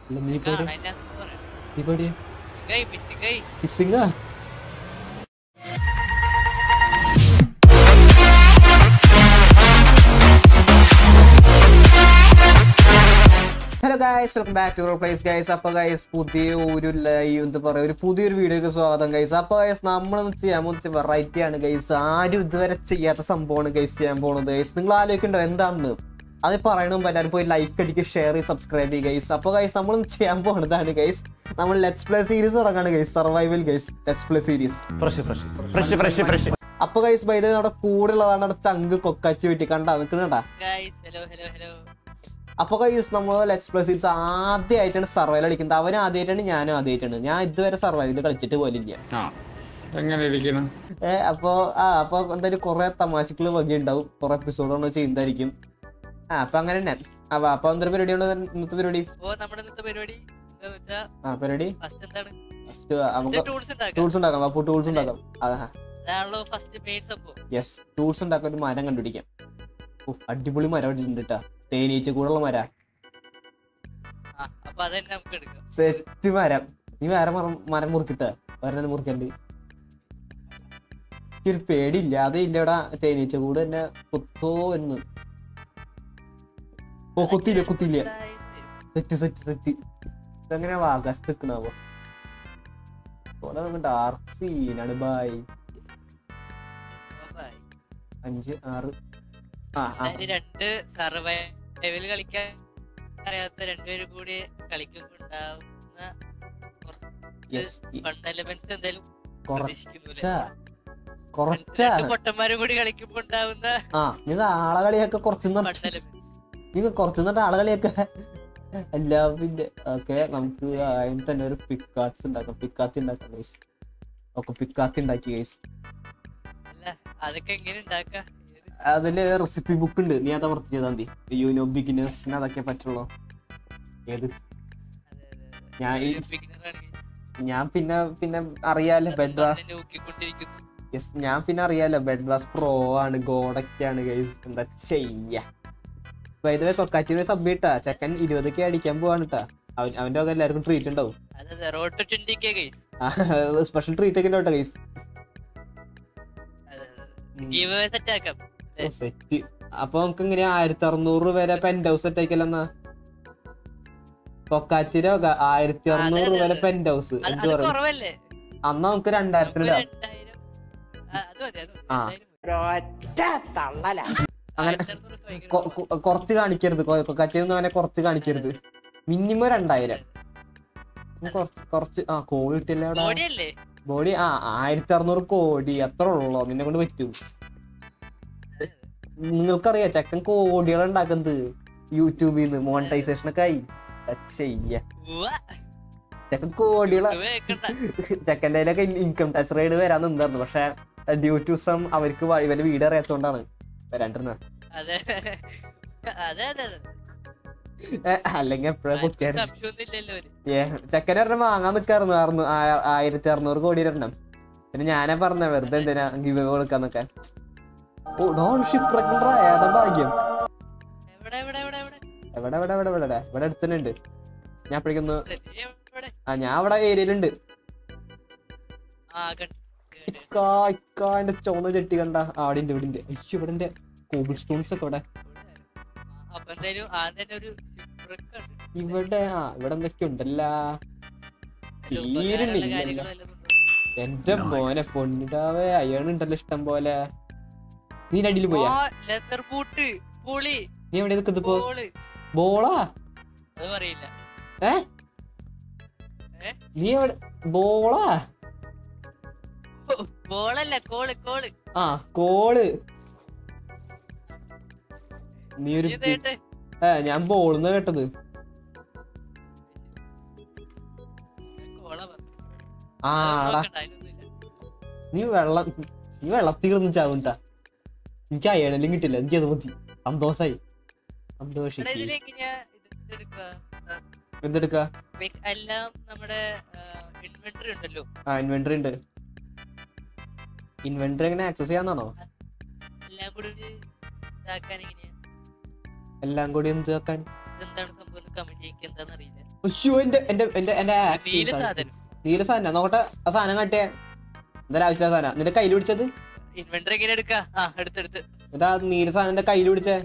അല്ല നീ ഇപ്പൊ എവിടെയാ? കാണാനില്ലാന്ന് പറയാം നീ ഇപ്പൊ എവിടെയാ? മിസ്സിങ്ങായി മിസ്സിങ്ങായി മിസ്സിങ്ങാ hello guys welcome back to place guys അപ്പൊ ഗൈസ് പുതിയ ഒരു ലൈവ് എന്താ പറയാ ഒരു പുതിയൊരു വീഡിയോക്ക് സ്വാഗതം ഗൈസ് അപ്പൊ ഗൈസ് നമ്മൾ ചെയ്യാൻ പോകുന്ന വെറൈറ്റി ആണ് ഗൈസ് ആരും ഇതുവരെ ചെയ്യാത്ത സംഭവമാണ് ഗൈസ് ചെയ്യാൻ പോകുന്നത് ഗൈസ് നിങ്ങൾ ആലോചിക്കണ്ടോ എന്താണെന്ന് അത് പറയണ മുമ്പ് എല്ലാവരും പോയി ലൈക്ക് അടിക്കുക ഷെയർ ചെയ്ത് സബ്സ്ക്രൈബ് ചെയ്യുക ഗൈസ് അപ്പോൾ ഗൈസ് നമ്മൾ ചെയ്യാൻ പോകുന്നതാണ് ഗൈസ് നമ്മൾ ലെറ്റ്സ് പ്ലേ സീരീസ് തുടങ്ങാണ് guys survival guys let's play series fresh fresh fresh fresh fresh അപ്പൊ ഗൈസ് ബൈ നമ്മുടെ കൂടുതലുള്ളതാണ് അവിടെ ചങ്ക് കൊക്കാച്ചി വെട്ടി കണ്ടാ നിൽക്കണണ്ടാ ഗൈസ് ഹലോ ഹലോ ഹലോ അപ്പൊ ഗൈസ് നമ്മൾ ലെറ്റ്സ് പ്ലേ സീരീസ് ആദ്യമായിട്ടാണ് സർവൈവൽ കളിക്കുന്നത് അവൻ ആദ്യമായിട്ടാണ് ഞാനും ആദ്യമായിട്ടാണ് ഞാൻ ഇതുവരെ സർവൈവൽ കളിച്ചിട്ട് പോലില്ല ആ എങ്ങനെ ഇരിക്കണം ഏ അപ്പോ ആ അപ്പൊ എന്തായാലും കുറെ തമാശകൾ വകി ഉണ്ടാവും കുറെ എപ്പിസോഡ് നമ്മൾ ചെയ്യുന്നതായിരിക്കും ആ അപ്പൊ അങ്ങനെ തന്നെ അപ്പൊ അപ്പൊ എന്തൊരു പരിപാടിയുണ്ട് ഇന്നത്തെ പരിപാടി ഓ നമ്മുടെ ഇന്നത്തെ പരിപാടി എന്താന്ന് വെച്ചാ ആ പരിപാടി ഫസ്റ്റ് എന്താണ് ഫസ്റ്റ് നമുക്ക് ടൂൾസ് ഉണ്ടാക്കാം ടൂൾസ് ഉണ്ടാക്കാം അപ്പൊ ടൂൾസ് ഉണ്ടാക്കാം അതാ അതാണല്ലോ ഫസ്റ്റ് മെയിൻ സംഭവം യെസ് ടൂൾസ് ഉണ്ടാക്കാൻ ഒരു മരം കണ്ടുപിടിക്കാം ഓ അടിപൊളി മരം അവിടെ ഉണ്ട് കേട്ടാ തേനീച്ച കൂടുള്ള മര ആ അപ്പൊ അതന്നെ നമുക്ക് എടുക്കാം സെറ്റ് മരം നീ വേറെ മരം മരം മുറിക്കിട്ട ഒരെണ്ണം മുറിക്കണ്ട് ഒരു പേടിയില്ലാതെ ഇല്ലടാ തേനീച്ച കൂട് തന്നെ കുത്തോ എന്ന് ഓ കുത്തിയില്ല കുത്തിയില്ല സെറ്റ് സെറ്റ് സെറ്റ് ഇതെങ്ങനെ ആകാശത്ത് നിൽക്കണാവോ ഡാർക്ക് സീനാണ് ബായ് അഞ്ച് ആറ് ആ ആ അതായത് രണ്ട് സർവൈവൽ കളിക്കാൻ അറിയാത്ത രണ്ടുപേരും കൂടി കളിക്കുമ്പോ ഉണ്ടാവുന്ന യെസ് ഫണ്ട് എലമെന്റ്സ് എന്തായാലും പ്രതീക്ഷിക്കുന്നില്ല കുറച്ച കുറച്ചാണ് രണ്ട് പൊട്ടന്മാരും കൂടി കളിക്കുമ്പോ ഉണ്ടാവുന്ന ആ നീ ആളെ കളിയൊക്കെ കുറച്ച് ഫണ്ട് എലമെന്റ്സ് നിങ്ങൾ കുറച്ച് നിന്നിട്ട് ആളെ കളിയൊക്കെ അല്ല പിന്നെ ഓക്കെ നമുക്ക് അതിന് തന്നെ ഒരു പിക്കാട്സ് ഉണ്ടാക്കാം പിക്കാത്തി ഉണ്ടാക്കാം ഗൈസ് ഓക്കെ പിക്കാത്തി ഉണ്ടാക്കി ഗൈസ് അല്ല അതൊക്കെ എങ്ങനെ ഉണ്ടാക്കാ ഏത് അതില് റെസിപ്പി ബുക്ക് ഉണ്ട് നീ അതാ വർക്ക് ചെയ്താൽ മതി യൂനോ ബിഗിനേഴ്സിന് അതൊക്കെ പറ്റുള്ളൂ ഏത് അതെ, അതെ, അതെ. ഞാൻ ഈ- ഒരു beginner ആണെങ്കിൽ ഞാൻ പിന്നെ പിന്നെ അറിയാലോ ബെഡ് അതുകൊണ്ട് വാസ് തന്നെ ഊക്കിക്കൊണ്ടിരിക്കുന്നു. യെസ് ഞാൻ പിന്നെ അറിയാലോ ബെഡ് വാസ് പ്രോ ആണ് ഗോഡൊക്കെ ആണ് ഗൈസ് എന്താ ചെയ്യാ വൈദ്യുതി കൊക്കാച്ചിന് സബ് ഇട്ടാ ചെക്കൻ ഇരുപതൊക്കെ അടിക്കാൻ പോവാണ് കേട്ടാ അവൻ അവന്റെ ഒക്കെ എല്ലാവർക്കും ട്രീറ്റ് ഉണ്ടാവും അതെ, അതെ, road to 20K guys. Special treat ഒക്കെ ഉണ്ടാവും ഗൈസ് അതെ, അതെ. Giveaway set ആക്കാം. അല്ലേ? സെറ്റ് അപ്പൊ നമുക്ക് ഇങ്ങനെ ആയിരത്തി അറുന്നൂറ് വരെ പെന്റ് ഹൗസ് സെറ്റ് ആക്കിയല്ലെന്നാ കൊക്കാച്ചിര ആയിരത്തി ആ, അറുന്നൂറ് അതെ, വരെ അതെ. പെന്റ് ഹൗസ് അത് എന്ത് അത് പറയും കുറവല്ലേ അന്ന് നമുക്ക് രണ്ടായിരത്തിന് നമുക്ക് ഇടാം രണ്ടായിരം ആ, അത് മതി, അത് മതി. ആ. രണ്ടായിരം മതി. അങ്ങനെ ആയിരത്തി അറുന്നൂറ് ഭയങ്കര കൊ- കൊ- കുറച്ച് കാണിക്കരുത് കൊക്കാച്ചിന്ന് അങ്ങനെ കുറച്ച് കാണിക്കരുത് മിനിമം രണ്ടായിരം കുറച്ച് കുറച്ച് ആ കോടി കിട്ടില്ല അവിടെ കോടിയല്ലേ? ബോഡി ആ ആയിരത്തി അറുന്നൂറ് കോടി അത്ര ഉള്ളോ നിന്നെ കൊണ്ട് പറ്റും അതെ, അതെ. നിങ്ങൾക്കറിയാം ചെക്കൻ കോടികൾ ഉണ്ടാക്കുന്നത് യൂട്യൂബിൽ നിന്ന് മോണിറ്റൈസേഷൻ ഒക്കെ ആയി എന്താ ചെയ്യ ഉവ്വ. ചെക്കൻ കോടികളെ ഇത് വെക്കണ്ട. ചെക്കൻ്റെ കയ്യിലൊക്കെ ഇൻകം ടാക്സ് റേഡ് വരാൻ നിന്നായിരുന്നു പക്ഷെ ഡ്യൂ ടു സം അവർക്ക് വഴി ഇവന്റെ വീട് അറിയാത്തോണ്ടാണ് വരാണ്ടിരുന്നത് അതെ. അതെ, അതെ, അതെ. അല്ലെങ്കിൽ എപ്പോഴാ ആർക്കും കുത്തിയായിരുന്നു സംശയമൊന്നുമില്ലല്ലോ അവര്. ഏ ചെക്കൻ ഒരെണ്ണം വാങ്ങാൻ നിക്കായിരുന്നു ആർന്നു ആ- ആയിരത്തി അറുന്നൂറ് കോടി ഒരെണ്ണം പിന്നെ ഞാനാ പറഞ്ഞ വെറുതെ എന്തിനാ ഗിവ് കൊടുക്കാന്നൊക്കെ ഓ ഡോൺ ഷിപ്പ് ഏതാ ഭാഗ്യം എവിടെ, എവിടെ, എവിടെ, എവിടെ? എവിടെ എവിടെ എവിടെ എവിടെ ഇവിടെ അടുത്ത് തന്നെ ഉണ്ട് ഞാൻ അപ്പോഴേക്കൊന്ന് നീ എവിടെ? ആ ഞാൻ അവിടെ ഏരിയയിലുണ്ട് ആ, കണ്ടു. ഇക്കാ ഇക്കാ എന്റെ ചുവന്ന ചെട്ടി കണ്ട ആടെ ഉണ്ട് ഇവിടെ ഉണ്ട് അയ്യോ ഇവിടെ എന്റെ കോബിൾ സ്റ്റോൺസ് ഒക്കെ ഇവിടെ ആ, അപ്പൊ എന്തായാലും ആ തന്നെ ഒരു shipwreck ഉണ്ട്. ഇവിടെ ആ ഇവിടെ എന്തൊക്കെ ഉണ്ടല്ല അതില് ഉപകാരമുള്ള തീരുന്നില്ലല്ലോ. കാര്യങ്ങൾ വല്ലതും ഉണ്ടോ? എന്റെ മോനെ പൊന്നിടാവേ അയ്യണുണ്ടല്ലോ ഇഷ്ടം പോലെ നീ അടിയിൽ പോയാ ആ, leather boot. പൊളി. നീ എവിടെ നിൽക്കുന്നത് ഇപ്പോ ബോള്. ബോളാ അത് പറയില്ല ഏ ഏ? നീ എവിടെ ബോളാ ബോളല്ല കോള് കോള് ആ കോള് നീ ഒരു നീ ഇതേട്ടെ. ഏ ഞാൻ ബോൾന്ന് കേട്ടത് കോള പറഞ്ഞു. ആ അത് ആടാ നോക്കണ്ട, അതിനൊന്നുമില്ല. നീ വെള്ളം നീ വെള്ളത്തിൽ കിടന്ന് ചാവുണ്ടാ എനിക്ക് അയണെല്ലാം കിട്ടില്ല എനിക്ക് അത് മതി സന്തോഷായി എടാ, സന്തോഷിക്ക് ഇതിലേക്ക് ഞാൻ ഇത് എടുക്കുക. ആ, എന്തെടുക്ക like എല്ലാം നമ്മുടെ ഇൻവെന്ററി ഉണ്ടല്ലോ ആ ഇൻവെന്ററി ഉണ്ട് ഇൻവെന്ററി എങ്ങനെ ആക്സസ് ചെയ്യാന്നാണോ എല്ലാം കൂടി ഒരു ഇതാക്കാൻ എങ്ങനെയാ എല്ലാം കൂടി എന്ത് വെക്കാൻ ഇതെന്താണ് സംഭവം കമന്റ് ചെയ്യിക്കുക എന്താന്ന് അറിയില്ല ഉശ്ശോ, എന്റെ എന്റെ എന്റെ എന്റെ axe നീല സാധനം. സാധനം നീല സാധനം നോക്കട്ടെ ആ സാധനം കാട്ടിയേ എന്തായാലും ആവശ്യമില്ല സാധനം നിന്റെ കയ്യിൽ പിടിച്ചത് ഇൻവെന്ററി എങ്ങനെ എടുക്കാ ആ എടുത്തെടുത്ത് എന്നിട്ട് ആ നീല സാധനം എന്റെ കയ്യിൽ പിടിച്ചേ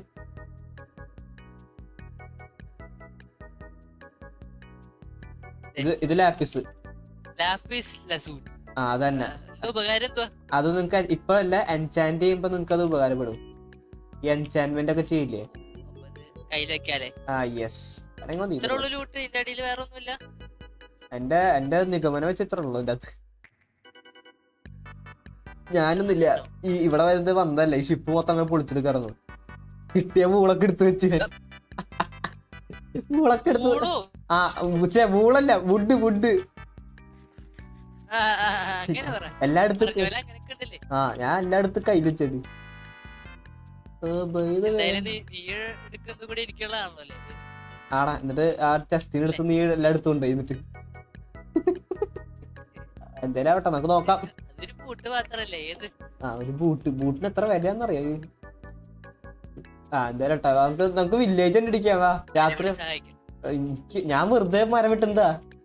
ഇത് ഇത് ലാപ്പിസ് ലാപ്പിസ് ലസൂൺ ആ അതന്നെ എന്താ ഉപകാരം എന്തുവാ അത് നിങ്ങക്ക് ഇപ്പഴല്ല എൻചാൻഡ് ചെയ്യുമ്പോ നിങ്ങക്ക് അത് ഉപകാരപ്പെടും ഈ എൻചാൻമെന്റ് ഒക്കെ ചെയ്യില്ലേ അപ്പൊ ഇത് കയ്യിൽ വെക്കാലേ ആ യെസ് ഇത്ര ഉള്ളു ലൂട്ട് ഇതിന്റെ അടിയിൽ വേറെ ഒന്നുമില്ല എന്റെ എന്റെ നിഗമനം വെച്ച് ഇത്ര ഉള്ളു എന്റെ അകത്ത് ഞാനൊന്നുമില്ല ഈ ഇവിടെ വരുന്നത് വന്നതല്ല ഈ ഷിപ്പ് മൊത്തം അങ്ങനെ പൊളിച്ചെടുക്കാറുന്നു കിട്ടിയ മൂളൊക്കെ എടുത്ത് വെച്ച് മൂളൊക്കെ എടുത്ത് കൂടോ ആ ചേ മൂളല്ല വുഡ് വുഡ് ആ, ആ, ആ, അങ്ങനെ പറ എല്ലായിടത്തും പറഞ്ഞ പോലെ അങ്ങനെയൊക്കെ ഉണ്ടല്ലേ ആ ഞാൻ എല്ലായിടത്തും കയ്യിൽ വെച്ചത് ആ, ബൈ ദ വേ. എന്തായാലും നീ നീ എടുക്കുന്ന കൂടി ഇരിക്കുള്ളതാണല്ലോ അല്ലേ ആടാ എന്നിട്ട് ആ ടെസ്റ്റിന് എടുത്ത് നീ എല്ലായിടത്തും ഉണ്ട് എന്നിട്ട് എന്തായാലും ആവട്ടെ നമുക്ക് നോക്കാം അതൊരു പൂട്ട് മാത്രല്ലേ ഏത് ആ ഒരു ബൂട്ട് ബൂട്ടിന് എത്ര വിലയാന്നറിയാം ഈ- ആ എന്തായാലും കേട്ടോ നമുക്ക് നമുക്ക് വില്ലേജ് തന്നെ ഇടിക്കാം വാ രാത്രി സഹായിക്കും എനിക്ക് ഞാൻ വെറുതെ മരം വെട്ടുന്നതാ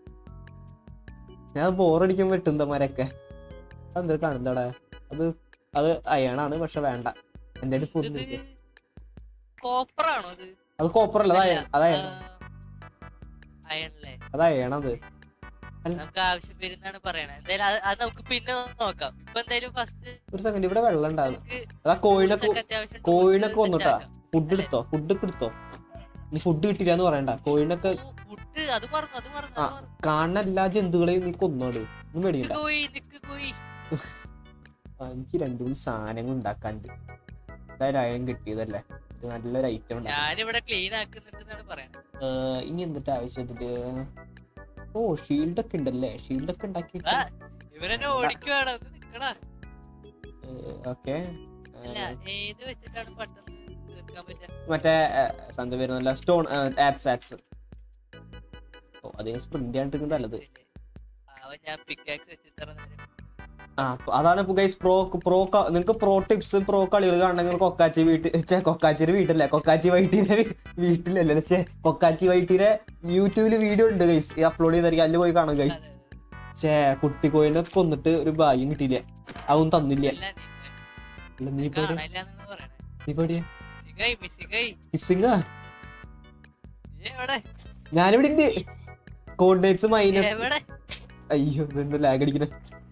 ഞാൻ ബോറടിക്കാൻ വെട്ടുന്നതാ മരൊക്കെ അതെന്താ കാണുന്നതാടാ അത് അത് അയണാണ് പക്ഷെ വേണ്ട എന്റെ ഇത് പുതിയ കോപ്പറാണോ അത് അത് കോപ്പർ അല്ല അത് അയൺ അത് അയൺ അയണല്ലേ അത് അയണത് നമുക്ക് ആവശ്യം വരുന്നാണ് പറയണത് എന്തായാലും അത് അത് നമുക്ക് പിന്നെ നോക്കാം ഇപ്പൊ എന്തായാലും ഫസ്റ്റ് ഒരു സെക്കൻഡ് ഇവിടെ വെള്ളം ഉണ്ടാകും നമുക്ക് അതാ കോയിനൊക്കെ tools ഒക്കെ അത്യാവശ്യം tools കോയിനൊക്കെ set വന്നുട്ടാ ആക്കാം. ഫുഡ് എടുത്തോ ഫുഡ് ഒക്കെ എടുത്തോ നീ ഫുഡ് കിട്ടില്ല എന്ന് പറയണ്ട കോയിനൊക്കെ ഓ, ഫുഡ് അത് മറന്നു അത് മറന്നു ആ. അത് മറന്നു. കാണുന്ന എല്ലാ ജന്തുക്കളെയും നീ കൊന്നോട് ഒന്നും നിക്ക് പേടിയില്ല കോയി നിക്ക് കോയി ആ, എനിക്ക് രണ്ടു മൂന്ന് സാധനങ്ങൾ ഉണ്ടാക്കാണ്ട് എന്തായാലും അയം കിട്ടിയതല്ലേ ഇത് നല്ലൊരു ഐറ്റം ഉണ്ടാവും ഞാനിവിടെ ക്ലീൻ ആക്കുന്നുണ്ടെന്നാണ് പറയണത് ഏർ, ഇനി എന്നിട്ട് ആവശ്യത്തില് ഓ ഷീൽഡ് ഒക്കെ ഉണ്ടല്ലേ ഷീൽഡ് ഒക്കെ ഉണ്ടാക്കിയിട്ട് ആ, ഇവരെന്നെ ഓടിക്കുവാണ് ഒന്ന് നിക്കടാ ഓക്കെ അല്ല ഏത് വെച്ചിട്ടാണ് പെട്ടെന്ന് തീർക്കാൻ പറ്റുക മറ്റേ സന്ത വരുന്നല്ല സ്റ്റോൺ ആറ്റ്സ് ആറ്റ്സ് ഓ അധികം സ്പ്രിന്റ് ചെയ്യാണ്ടിരിക്കുന്നത് നല്ലത് അവൻ ഞാൻ പിക്കാക്സ് വെച്ച് ഇത്ര നേരം ആ അപ്പൊ അതാണ് ഇപ്പൊ ഗൈസ് പ്രോ പ്രോ നിങ്ങൾക്ക് പ്രോ ടിപ്സ് പ്രോ കളികൾ കാണണമെങ്കിൽ കൊക്കാച്ചി വീട്ടിൽ ചേ കൊക്കാച്ചിയുടെ വീട്ടിലെ കൊക്കാച്ചി വൈറ്റിയുടെ വീട്ടിലല്ലേ പക്ഷേ കൊക്കാച്ചി വൈറ്റിയുടെ യൂട്യൂബിൽ വീഡിയോ ഉണ്ട് ഗൈസ് അപ്ലോഡ് ചെയ്തായിരിക്കും അതിൽ പോയി കാണാം ഗൈസ് അതെ, അതെ. ചേ കുട്ടിക്കോയിനെ കൊന്നിട്ട് ഒരു ഭാഗ്യം കിട്ടിയില്ല അതൊന്നും തന്നില്ല അല്ല, നീ- അല്ല, നീ ഇപ്പൊ എവിടെയാ? കാണാനില്ലാന്നാണ് പറയണേ നീ ഇപ്പൊ എവിടെയാ? മിസ്സിഗായി മിസ്സിഗായി മിസ്സിങ്ങാ നീ എവിടെ ഞാനിവിടെ ഉണ്ട് കോർഡിനേറ്റ്സ് മൈനസ് എവിടെ അയ്യോ നിന്ന് ലാഗ് അടിക്കണ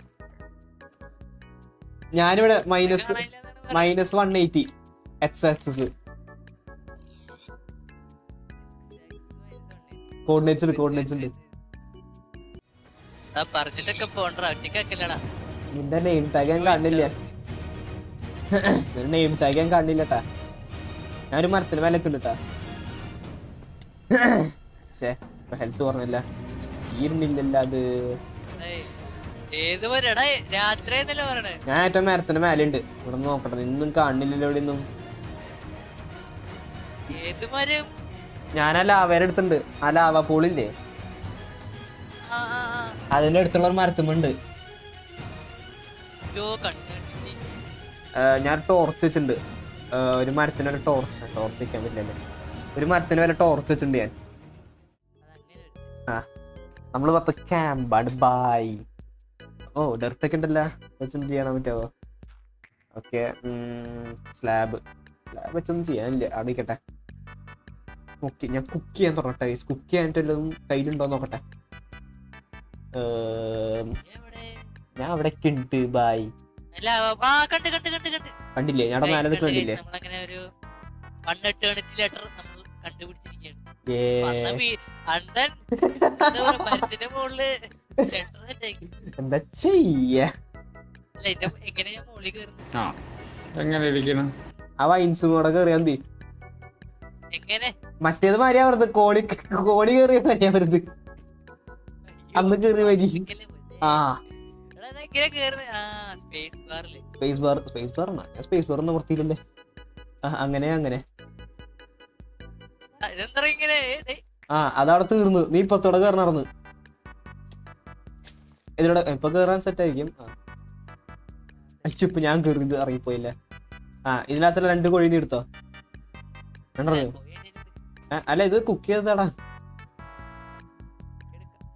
ഞാനിവിടെ മൈനസ് കാണാനില്ലാന്നാണ് പറയണേ. Minus one eighty X axis coordinates ഉണ്ട് കോർഡിനേറ്റ്സ് ഉണ്ട് ആ പറഞ്ഞിട്ടൊക്കെ പോണ്ട ഒറ്റയ്ക്കാക്കല്ലടാ നിന്റെ നെയിം ടാഗ് ഞാൻ കാണില്ല നിന്റെ നെയിം ടാഗ് ഞാൻ കാണില്ല ട്ടാ ഞാനൊരു മരത്തിന് മേലൊക്കെ ഉണ്ട് ട്ടാ ഛേ ഹെൽത്ത് പറഞ്ഞില്ല ഈരുന്നില്ലല്ല അത് ഏയ്, ഏത് വരെടാ രാത്രി എന്നല്ലേ പറയണേ ഞാൻ ഏറ്റവും മരത്തിന് മേലുണ്ട് ഇവിടെ നിന്ന് നോക്കട്ടെ നിന്നും കാണില്ലല്ലോ ഇവിടെ ഒന്നും ഏത് മരം ഞാൻ ആ ലാവേരെ അടുത്തുണ്ട് ആ ലാവ പൂളില്ലേ ആ ആ ആ അതിന്റെ അടുത്തുള്ള ഒരു മരത്തുമുണ്ട് അയ്യോ കണ്ണു കണ്ടിട്ട് ഞാൻ ടോർച്ച് വെച്ചിട്ടുണ്ട് ആ, ഒരു മരത്തിന് ഒരു ടോർച്ച് ടോർച്ച് വെക്കാൻ പറ്റില്ലല്ലേ ഒരു മരത്തിന് വരെ ടോർച്ച് വെച്ചിട്ടുണ്ട് ഞാൻ അതങ്ങനെ ആ നമ്മൾ പത്ത് ക്യാമ്പാണ് ബായ് ഓ ഡെർത്തൊക്കെ ഉണ്ടല്ലോ വെച്ചൊന്നും ചെയ്യാൻ പറ്റാവോ ഓക്കെ സ്ലാബ് സ്ലാബ് വെച്ചൊന്നും ചെയ്യാനില്ല അവിടെ ഇരിക്കട്ടെ ഓക്കെ ഞാൻ കുക്ക് ചെയ്യാൻ തുടങ്ങട്ടെ കുക്ക് ചെയ്യാനായിട്ട് വല്ലതും കയ്യിലുണ്ടോ എന്ന് നോക്കട്ടെ ഏം, എവിടെ ഞാൻ അവിടെയൊക്കെ ഉണ്ട് ബായ് അല്ല ആ കണ്ട് കണ്ട് കണ്ട് കണ്ട് കണ്ടില്ലേ ഞാൻ അവിടെ മേലെ നിൽക്ക് കണ്ടില്ലേ നമ്മളങ്ങനെ ഒരു വൺ എറ്റേണിറ്റി ലെറ്റർ നമ്മൾ കണ്ടുപിടിച്ചിരിക്കുകയാണ് ഏ വണ്ണം വീ- അണ്ണൻ എന്താ പറയാ, മരത്തിന്റെ മുകളില് ലെറ്റർ സെറ്റാക്കി എന്താ ചെയ്യ അല്ല ഇതിന്റെ എങ്ങനെ ഞാൻ മുകളിൽ കയറുന്നു ആ എങ്ങനെ ഇരിക്കണം ആ വൈൻസും കൂടെ കയറിയാ മതി എങ്ങനെ മറ്റേത് മാരിയാ വരുന്നത് കോണി കോണി കയറിയ മാരിയാ വരുന്നത് അന്ന് കേറി വരി ഒറ്റയ്ക്കല്ലേ പോയത്? ആ എടാ, ഇത് എങ്ങനെ കേറുന്നെ? ആ സ്പേസ് ബാറില് സ്പേസ് ബാർ സ്പേസ് ബാർ ഞാൻ സ്പേസ് ബാർ ഒന്നും നിർത്തിയില്ലല്ലേ ആ അങ്ങനെ അങ്ങനെ ഇതെന്താ ഇങ്ങനെ ഏ, ഡേയ്, ആ അതവിടെ തീർന്നു നീ ഇപ്പത്തോടെ കയറി നടന്ന് ഇതിലൂടെ ഇപ്പൊ കേറാൻ സെറ്റ് ആയിരിക്കും ആ. അയ്യോ ഇപ്പൊ ഞാൻ കയറി ഇത് ഇറങ്ങിപ്പോയില്ലേ ആ ഇതിനകത്തുള്ള രണ്ട് കോഴി നീ എടുത്തോ രണ്ടെണ്ണം പോയി അതിന്റെ അടുത്ത്. ആ, അല്ല ഇത് കുക്ക് ചെയ്തതാടാ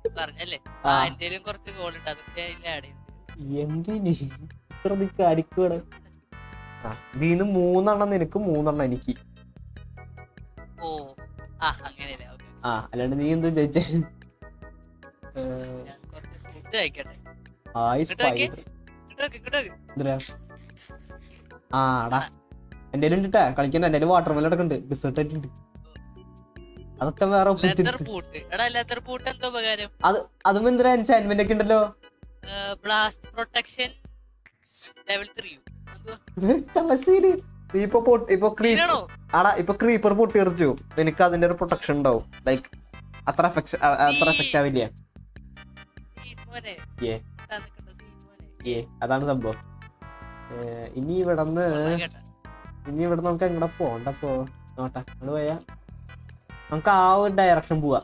പറഞ്ഞല്ലേ ആ. ആ എന്റേലും കുറച്ച് ഗോൾ ഉണ്ട് അതൊക്കെ അതിൽ ആഡ് ചെയ്തു എന്തിനി ഇത്ര നിക്ക് അരിക്കുവാണ് ആ ഇതിന്ന് മൂന്നെണ്ണം നിനക്ക് മൂന്നെണ്ണം എനിക്ക് ഓ ആ അങ്ങനെയല്ലേ ഓക്കെ ആ അല്ലാണ്ട് നീ എന്ത് ജയിച്ചേ ഞാൻ കുറച്ച് ഫുഡ് കഴിക്കട്ടെ ആയി ഇങ്ങോട്ട് നോക്കിയേ. സ്പൈഡർ ഇങ്ങോട്ട് നോക്ക്, ഇങ്ങോട്ട് നോക്ക്. എന്തിനാ ആ എടാ എന്റെ ഉണ്ട് കളിക്കാൻ എന്റെ വാട്ടർ മെലൺ ഒക്കെ ഉണ്ട് ഡിസേർട്ട് ആയിട്ട് ഉണ്ട് അതൊക്കെ വേറെ ലെതർ ഒപ്പിച്ചെടുത്ത് പൂട്ട് എടാ ലെതർ പൂട്ട് എന്താ ഉപകാരം അതും എന്തിനാ എൻചാൻമെന്റ് ഒക്കെ ഉണ്ടല്ലോ ബ്ലാസ്റ്റ് പ്രൊട്ടക്ഷൻ ലെവൽ ത്രീ തമസീന് നീ ഇപ്പൊ പൊട്ടി ഇപ്പൊ ക്രീപ്പ് ഇതിനാണോ ആടാ ഇപ്പൊ ക്രീപ്പർ പൊട്ടിയെറിച്ചു നിനക്ക് അതിന്റെ ഒരു പ്രൊട്ടക്ഷൻ ഉണ്ടാവും ലൈക്ക് അത്ര എഫക്ട് അത്ര എഫക്റ്റ് ആവില്ല സീൻ മോനെ ഏ. ഇതാ നിക്കണ്ട സീൻ മോനെ. ഏ അതാണ് സംഭവം ഏ, ഇനി ഇവിടന്ന് കൊള്ളാം കേട്ടോ. ഇനി ഇവിടെ നമുക്ക് എങ്ങടെ പോണ്ടപ്പോ നോട്ടെ നമ്മള് പോയാ നമുക്ക് ആ ഒരു ഡയറക്ഷൻ പോവാ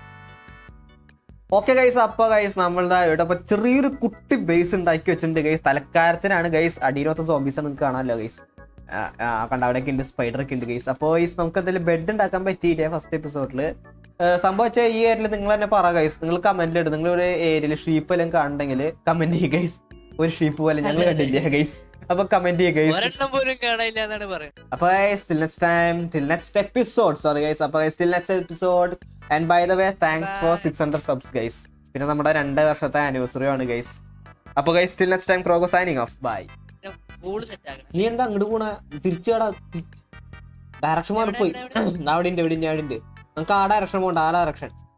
ഓക്കെ ഗൈസ് അപ്പൊ ഗൈസ് നമ്മളുടെ ഇവിടെ ഇപ്പൊ ചെറിയൊരു കുട്ടി ബേസ് ഉണ്ടാക്കി വെച്ചിട്ടുണ്ട് ഗൈസ് തലക്കാരത്തിനാണ് ഗൈസ് അടിയിലത്തെ സോംബീസ് നിങ്ങൾക്ക് കാണാമല്ലോ ഗൈസ് കണ്ട അവിടെയൊക്കെ ഉണ്ട് സ്പൈഡർ ഒക്കെ ഉണ്ട് ഗൈസ് അപ്പോൾ ഗൈസ് നമുക്ക് എന്തെങ്കിലും ബെഡ് ഉണ്ടാക്കാൻ പറ്റിയില്ല ഫസ്റ്റ് എപ്പിസോഡിൽ സംഭവം വെച്ചാൽ ഈ ഏരിയയിൽ നിങ്ങൾ തന്നെ പറ ഗൈസ് നിങ്ങൾ കമന്റിൽ ഇടും നിങ്ങൾ ഒരു ഏരിയയിൽ ഷീപ്പ് എല്ലാം കാണുന്നെങ്കിൽ കമന്റ് ചെയ്യുക ഗൈസ് ഒരു ഷീപ്പ് പോലെ ഞങ്ങൾ കണ്ടില്ല ഗൈസ് അപ്പൊ കമന്റ് ചെയ്യുക ഗൈസ് ഒരെണ്ണം പോലും കാണാനില്ല എന്നാണ് പറയുന്നത് അപ്പൊ guys, till next time till next episode sorry guys അപ്പൊ guys, till next episode and by the way thanks for Bye. 600 subs guys പിന്നെ നമ്മുടെ രണ്ട് വർഷത്തെ ആനിവേഴ്സറി ആണ് ഗൈസ് അപ്പൊ ഗൈസ് till next time ക്രോഗോ signing off bye pool set ആക്കണം നീ എന്താ അങ്ങോട്ട് പോണ തിരിച്ചുടാ ഡയറക്ഷൻ മാറിപ്പോയി എവിടെ, എവിടെ, അവിടെ ഉണ്ട് ഇവിടെ ഉണ്ട് അവിടെ ഉണ്ട് നമുക്ക് ആ ഡയറക്ഷൻ പോണ്ട ആ ഡയറക്ഷൻ